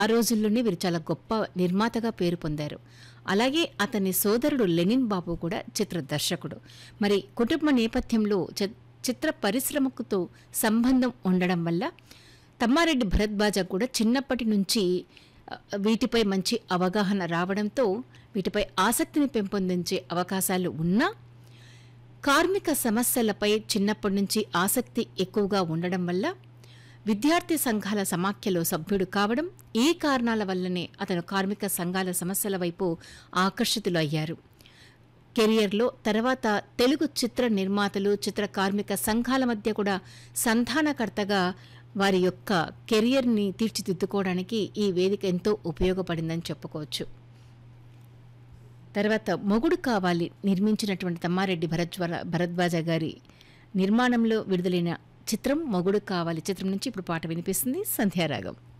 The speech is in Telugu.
ఆ రోజుల్లోనే వీరు చాలా గొప్ప నిర్మాతగా పేరు పొందారు అలాగే అతని సోదరుడు లెనిన్ బాబు కూడా చిత్ర దర్శకుడు మరి కుటుంబ నేపథ్యంలో చి- చిత్ర పరిశ్రమకుతో సంబంధం ఉండడం వల్ల తమ్మారెడ్డి భరద్వాజ కూడా చిన్నప్పటి నుంచి ఆ, వీటిపై మంచి అవగాహన రావడంతో వీటిపై ఆసక్తిని పెంపొందించే అవకాశాలు ఉన్నా కార్మిక సమస్యలపై చిన్నప్పటి నుంచి ఆసక్తి ఎక్కువగా ఉండడం వల్ల విద్యార్థి సంఘాల సమాఖ్యలో సభ్యుడు కావడం ఈ కారణాల వల్లనే అతను కార్మిక సంఘాల సమస్యల వైపు ఆకర్షితులు అయ్యారు కెరియర్లో తర్వాత తెలుగు చిత్ర నిర్మాతలు చిత్ర కార్మిక సంఘాల మధ్య కూడా సంధానకర్తగా వారి యొక్క కెరియర్ని తీర్చిదిద్దుకోవడానికి ఈ వేదిక ఎంతో ఉపయోగపడిందని చెప్పుకోవచ్చు తర్వాత మొగుడు కావాలి నిర్మించినటువంటి తమ్మారెడ్డి భరద్వార భరద్వాజ గారి నిర్మాణంలో విడుదలైన చిత్రం మొగుడు కావాలి చిత్రం నుంచి ఇప్పుడు పాట వినిపిస్తుంది సంధ్యారాగం